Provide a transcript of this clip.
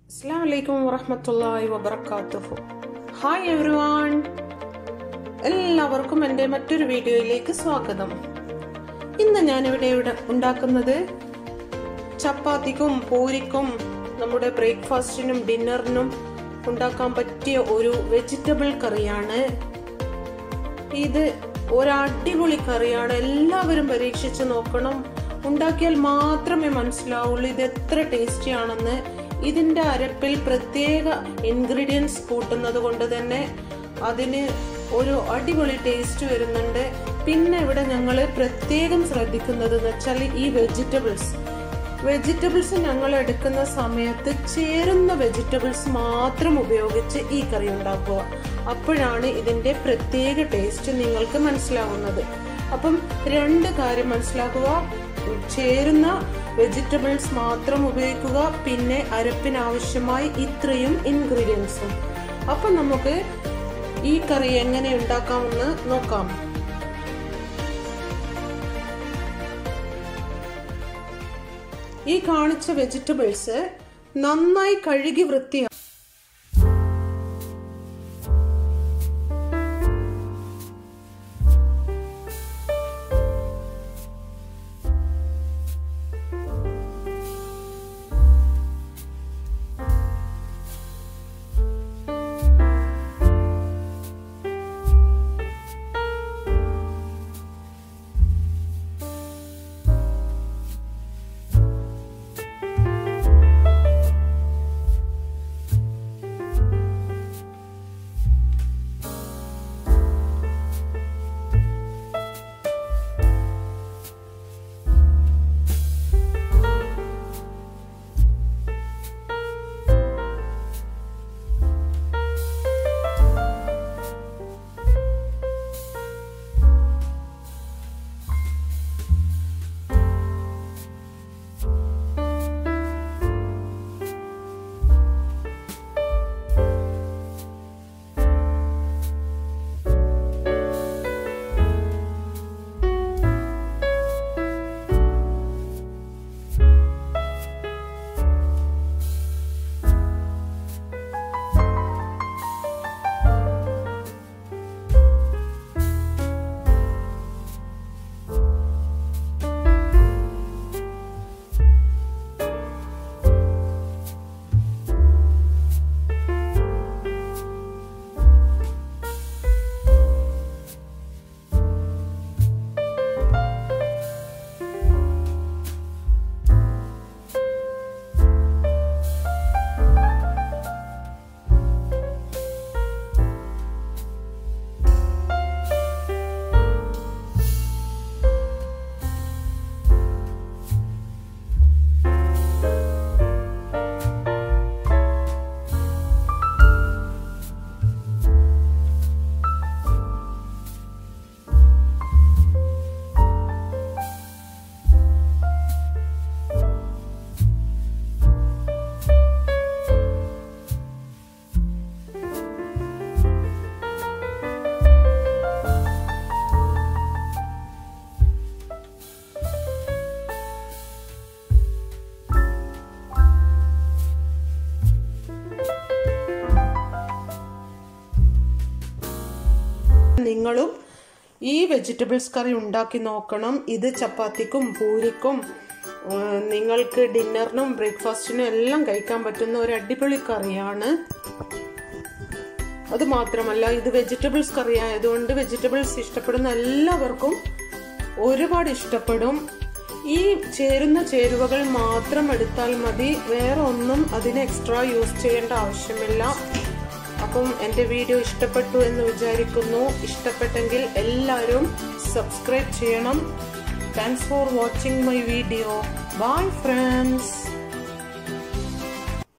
അസ്സാം വലൈക്കും വറഹമത്തല്ലാഹി വബർക്കാത്തുഹു ഹായ് എവ്രിവാൺ എല്ലാവർക്കും എൻ്റെ മറ്റൊരു വീഡിയോയിലേക്ക് സ്വാഗതം ഇന്ന് ഞാനിവിടെ ഇവിടെ ഉണ്ടാക്കുന്നത് ചപ്പാത്തിക്കും പൂരിക്കും നമ്മുടെ ബ്രേക്ക്ഫാസ്റ്റിനും ഡിന്നറിനും ഉണ്ടാക്കാൻ പറ്റിയ ഒരു വെജിറ്റബിൾ കറിയാണ് ഇത് ഒരടിപൊളി കറിയാണ് എല്ലാവരും പരീക്ഷിച്ച് നോക്കണം ഉണ്ടാക്കിയാൽ മാത്രമേ മനസ്സിലാവുള്ളൂ ഇത് എത്ര ടേസ്റ്റി ആണെന്ന് ഇതിന്റെ അരപ്പിൽ പ്രത്യേക ഇൻഗ്രീഡിയൻസ് കൂട്ടുന്നത് കൊണ്ട് തന്നെ അതിന് ഒരു അടിപൊളി ടേസ്റ്റ് വരുന്നുണ്ട് പിന്നെ ഇവിടെ ഞങ്ങൾ പ്രത്യേകം ശ്രദ്ധിക്കുന്നത് എന്ന് വെച്ചാൽ ഈ വെജിറ്റബിൾസ് വെജിറ്റബിൾസ് ഞങ്ങൾ എടുക്കുന്ന സമയത്ത് ചേരുന്ന വെജിറ്റബിൾസ് മാത്രം ഉപയോഗിച്ച് ഈ കറി ഉണ്ടാക്കുക അപ്പോഴാണ് ഇതിന്റെ പ്രത്യേക ടേസ്റ്റ് നിങ്ങൾക്ക് മനസ്സിലാവുന്നത് അപ്പം രണ്ട് കാര്യം മനസ്സിലാക്കുക ചേരുന്ന വെജിറ്റബിൾസ് മാത്രം ഉപയോഗിക്കുക പിന്നെ അരപ്പിനാവശ്യമായി ഇത്രയും ഇൻഗ്രീഡിയൻസും അപ്പം നമുക്ക് ഈ കറി എങ്ങനെ ഉണ്ടാക്കാമെന്ന് നോക്കാം ഈ കാണിച്ച വെജിറ്റബിൾസ് നന്നായി കഴുകി വൃത്തിയാ നിങ്ങളും ഈ വെജിറ്റബിൾസ് കറി ഉണ്ടാക്കി നോക്കണം ഇത് ചപ്പാത്തിക്കും പൂരിക്കും നിങ്ങൾക്ക് ഡിന്നറിനും ബ്രേക്ക്ഫാസ്റ്റിനും എല്ലാം കഴിക്കാൻ പറ്റുന്ന ഒരു അടിപൊളി കറിയാണ് അത് മാത്രമല്ല ഇത് വെജിറ്റബിൾസ് കറി ആയതുകൊണ്ട് വെജിറ്റബിൾസ് ഇഷ്ടപ്പെടുന്ന എല്ലാവർക്കും ഒരുപാട് ഇഷ്ടപ്പെടും ഈ ചേരുന്ന ചേരുവകൾ മാത്രം എടുത്താൽ മതി വേറെ ഒന്നും അതിന് എക്സ്ട്രാ യൂസ് ചെയ്യേണ്ട ആവശ്യമില്ല അപ്പം എൻ്റെ വീഡിയോ ഇഷ്ടപ്പെട്ടു എന്ന് വിചാരിക്കുന്നു ഇഷ്ടപ്പെട്ടെങ്കിൽ എല്ലാവരും സബ്സ്ക്രൈബ് ചെയ്യണം thanks for watching my video bye friends